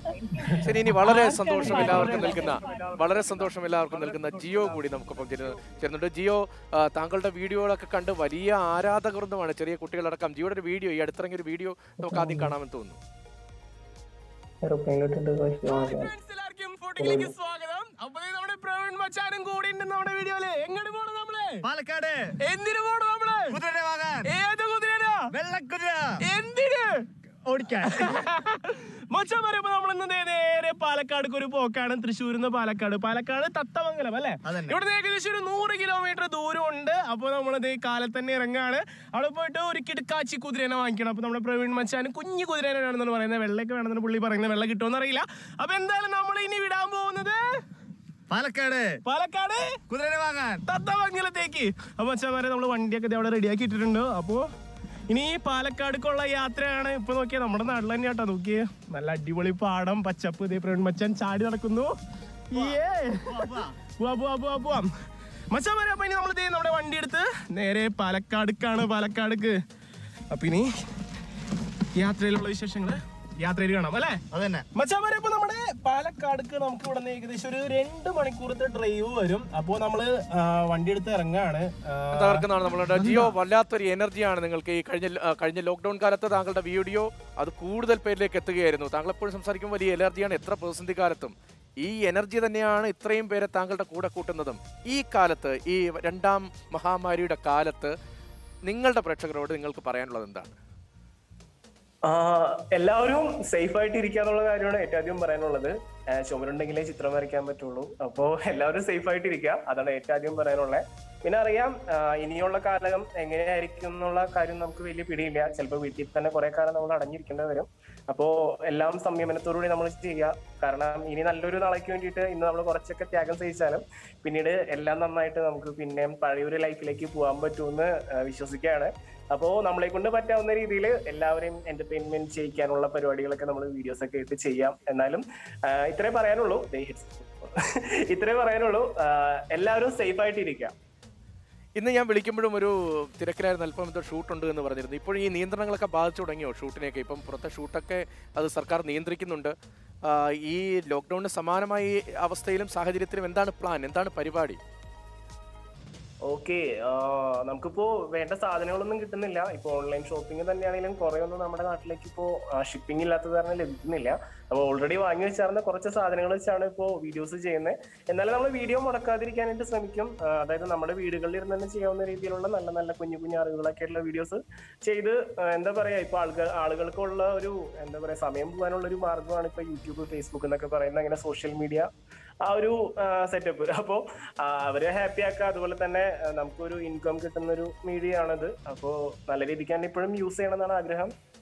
ശരി ഇനി വളരെ സന്തോഷം എല്ലാവർക്കും നൽകുന്ന വളരെ സന്തോഷം എല്ലാവർക്കും നൽകുന്ന ജിയോ കൂടി നമുക്കൊപ്പം ചേരുന്ന- ചേരുന്നുണ്ട് ജിയോ ആ, താങ്കളുടെ വീഡിയോകളൊക്കെ കണ്ട് വലിയ ആരാധകവൃന്ദമാണ് ചെറിയ കുട്ടികളടക്കം ജിയോയുടെ ഒരു വീഡിയോ ഈ അടുത്തിറങ്ങിയ ഒരു വീഡിയോ നമുക്ക് ആദ്യം കാണാമെന്ന് തോന്നുന്നു എയർപ്ലെയിനിലോട്ടുണ്ട് Friends, എല്ലാവർക്കും ഫുഡിലേക്ക് സ്വാഗതം അപ്പൊ ദേ നമ്മുടെ പ്രവീൺ മച്ചാനും കൂടി ഉണ്ട് നമ്മുടെ വീഡിയോയില് എങ്ങോട്ട് പോണം നമ്മള് പാലക്കാട് എന്തിനു പോണം നമ്മള് കുതിരനെ വാങ്ങാൻ ഏത് കുതിരനാ വെള്ളക്കുതിര എന്തിന് ഓടിക്കാൻ മച്ചാൻ പറയുമ്പോ നമ്മൾ ഇന്ന് ദേ നേരെ പാലക്കാട് ഒരു പോക്കാണ് തൃശ്ശൂരിൽ നിന്ന് പാലക്കാട് പാലക്കാട് തത്തമംഗലം അല്ലെ അതന്നെ. ഇവിടെ ഏകദേശം ഒരു നൂറ് കിലോമീറ്റർ ദൂരമുണ്ട് അപ്പൊ നമ്മളത് കാലത്ത് തന്നെ ഇറങ്ങാണ് അവിടെ പോയിട്ട് ഒരു കിടക്കാച്ചി കുതിരേനെ വാങ്ങിക്കണം അപ്പൊ നമ്മുടെ പ്രവീൺ മച്ചാൻ കുഞ്ഞു കുതിരേനെ വേണമെന്നാണ് പറയുന്നത് വെള്ളയൊക്കെ വേണമെന്ന് പുള്ളി പറയുന്നത് വെള്ളം കിട്ടുമെന്ന് അറിയില്ല അപ്പൊ എന്തായാലും നമ്മൾ ഇനി വിടാൻ പോകുന്നത് പാലക്കാട് പാലക്കാട് കുതിരനെ വാങ്ങാൻ തത്തമംഗലത്തേക്ക് അപ്പൊ അച്ഛന്മാരെ നമ്മൾ വണ്ടിയൊക്കെ ദേ അവിടെ റെഡിയാക്കി ഇട്ടിട്ടുണ്ട് അപ്പോ ഇനി ഈ പാലക്കാടുക്കുള്ള യാത്രയാണ് ഇപ്പൊ നോക്കിയാ നമ്മുടെ നാട്ടിൽ തന്നെ കേട്ടോ നോക്കിയേ നല്ല അടിപൊളി പാടം പച്ചപ്പ് ഇതേ പ്രവീൺ മച്ചാൻ ചാടി നടക്കുന്നു ഏ. പോവാം, പോവാം, പോവാം, പോവാം. മച്ചാൻ വരെ അപ്പൊ ഇനി നമ്മൾ നമ്മുടെ വണ്ടി എടുത്ത് നേരെ പാലക്കാടുക്കാണ് പാലക്കാടുക്ക് അപ്പൊ ഇനി യാത്രയിലുള്ള വിശേഷങ്ങള് യാത്രയിൽ കാണാം അല്ലേ അതന്നെ മച്ചാമാരെ ഇപ്പൊ നമ്മുടെ പാലക്കാടുക്ക് നമുക്ക് ഇവിടെ നിന്ന് ഏകദേശം ഒരു രണ്ട് മണിക്കൂറത്തെ ഡ്രൈവ് വരും അപ്പോ നമ്മള് ആ, വണ്ടി എടുത്ത് ഇറങ്ങാണ് ആ, തകർക്കുന്നതാണ് നമ്മളുടെ ജിയോ വല്ലാത്തൊരു എനർജിയാണ് നിങ്ങൾക്ക് ഈ കഴിഞ്ഞ ആ, കഴിഞ്ഞ ലോക്ക്ഡൌൺ കാലത്ത് താങ്കളുടെ വീഡിയോ അത് കൂടുതൽ പേരിലേക്ക് എത്തുകയായിരുന്നു താങ്കൾ എപ്പോഴും സംസാരിക്കുമ്പോൾ വലിയ എനർജിയാണ് എത്ര പ്രതിസന്ധി കാലത്തും ഈ എനർജി തന്നെയാണ് ഇത്രയും പേരെ താങ്കളുടെ കൂടെ കൂട്ടുന്നതും ഈ കാലത്ത് ഈ രണ്ടാം മഹാമാരിയുടെ കാലത്ത് നിങ്ങളുടെ പ്രേക്ഷകരോട് നിങ്ങൾക്ക് പറയാനുള്ളത് എന്താണ് എല്ലാവരും സേഫ് ആയിട്ട് ഇരിക്കുക എന്നുള്ള കാര്യമാണ് ഏറ്റവും ആദ്യം പറയാനുള്ളത് ആ, ചുമരുണ്ടെങ്കിലേ ചിത്രം വരയ്ക്കാൻ പറ്റുള്ളൂ അപ്പോ എല്ലാവരും സേഫ് ആയിട്ട് ഇരിക്കുക അതാണ് ഏറ്റവും ആദ്യം പറയാനുള്ളത് പിന്നെ അറിയാം ആ, ഇനിയുള്ള കാലം എങ്ങനെയായിരിക്കും എന്നുള്ള കാര്യം നമുക്ക് വലിയ പിടിയില്ല ചിലപ്പോൾ വീട്ടിൽ തന്നെ കുറെ കാലം നമ്മൾ അടഞ്ഞിരിക്കേണ്ടി വരും അപ്പോ എല്ലാം സംയമനത്തോടുകൂടി നമ്മൾ ചെയ്യുക കാരണം ഇനി നല്ലൊരു നാളേക്ക് വേണ്ടിയിട്ട് ഇന്ന് നമ്മൾ കുറച്ചൊക്കെ ത്യാഗം സഹിച്ചാലും പിന്നീട് എല്ലാം നന്നായിട്ട് നമുക്ക് പിന്നെയും പഴയൊരു ലൈഫിലേക്ക് പോകാൻ പറ്റുമെന്ന് ആ, വിശ്വസിക്കുകയാണ് അപ്പോ നമ്മളെ കൊണ്ട് പറ്റാവുന്ന രീതിയിൽ എല്ലാവരെയും എന്റർടൈൻമെന്റ് ചെയ്യിക്കാനുള്ള പരിപാടികളൊക്കെ നമ്മൾ വീഡിയോസ് ഒക്കെ ഇട്ട് ചെയ്യാം എന്നാലും ആ, ഇത്രേ പറയാനുള്ളൂ ദേ hits. ഇത്രേ പറയാനുള്ളൂ ആ, എല്ലാവരും സേഫ് ആയിട്ട് ഇരിക്കുക ഇന്ന് ഞാൻ വിളിക്കുമ്പോഴും ഒരു തിരക്കിലായിരുന്നു അല്പം എന്തോ ഷൂട്ട് ഉണ്ട് എന്ന് പറഞ്ഞിരുന്നു ഇപ്പോൾ ഈ നിയന്ത്രണങ്ങളൊക്കെ ബാധിച്ചു തുടങ്ങിയോ ഷൂട്ടിനെയൊക്കെ ഇപ്പം പുറത്തെ ഷൂട്ടൊക്കെ അത് സർക്കാർ നിയന്ത്രിക്കുന്നുണ്ട് ആ, ഈ ലോക്ക്ഡൌണിന് സമാനമായ ഈ അവസ്ഥയിലും സാഹചര്യത്തിലും എന്താണ് പ്ലാൻ എന്താണ് പരിപാടി ഓക്കെ നമുക്കിപ്പോ വേണ്ട സാധനങ്ങളൊന്നും കിട്ടുന്നില്ല ഇപ്പൊ ഓൺലൈൻ ഷോപ്പിംഗ് തന്നെയാണെങ്കിലും കുറെ ഒന്നും നമ്മുടെ നാട്ടിലേക്ക് ഇപ്പോ ഷിപ്പിംഗ് ഇല്ലാത്തത് കാരണം ലഭിക്കുന്നില്ല അപ്പൊ ഓൾറെഡി വാങ്ങി വെച്ചാർന്ന കുറച്ച് സാധനങ്ങൾ വെച്ചാണ് ഇപ്പോൾ വീഡിയോസ് ചെയ്യുന്നത് എന്നാലും നമ്മൾ വീഡിയോ മുടക്കാതിരിക്കാനായിട്ട് ശ്രമിക്കും ആ, അതായത് നമ്മുടെ വീടുകളിൽ ഇരുന്ന് തന്നെ ചെയ്യാവുന്ന രീതിയിലുള്ള നല്ല നല്ല കുഞ്ഞു കുഞ്ഞു അറിവുകളൊക്കെ ഉള്ള വീഡിയോസ് ചെയ്ത് ആ, എന്താ പറയാ ഇപ്പൊ ആളുകൾ ആളുകൾക്കുള്ള ഒരു എന്താ പറയാ സമയം പോകാനുള്ള ഒരു മാർഗമാണ് ഇപ്പൊ യൂട്യൂബ് ഫേസ്ബുക്ക് എന്നൊക്കെ പറയുന്ന അങ്ങനെ സോഷ്യൽ മീഡിയ ആ ഒരു സെറ്റപ്പ് അപ്പോ ആ, അവരെ ഹാപ്പി ആക്കുക അതുപോലെ തന്നെ ആ, നമുക്കൊരു ഇൻകം കിട്ടുന്ന ഒരു മീഡിയ ആണത് അപ്പോ നല്ല രീതിക്ക് തന്നെ ഇപ്പോഴും യൂസ് ചെയ്യണം എന്നാണ് ആഗ്രഹം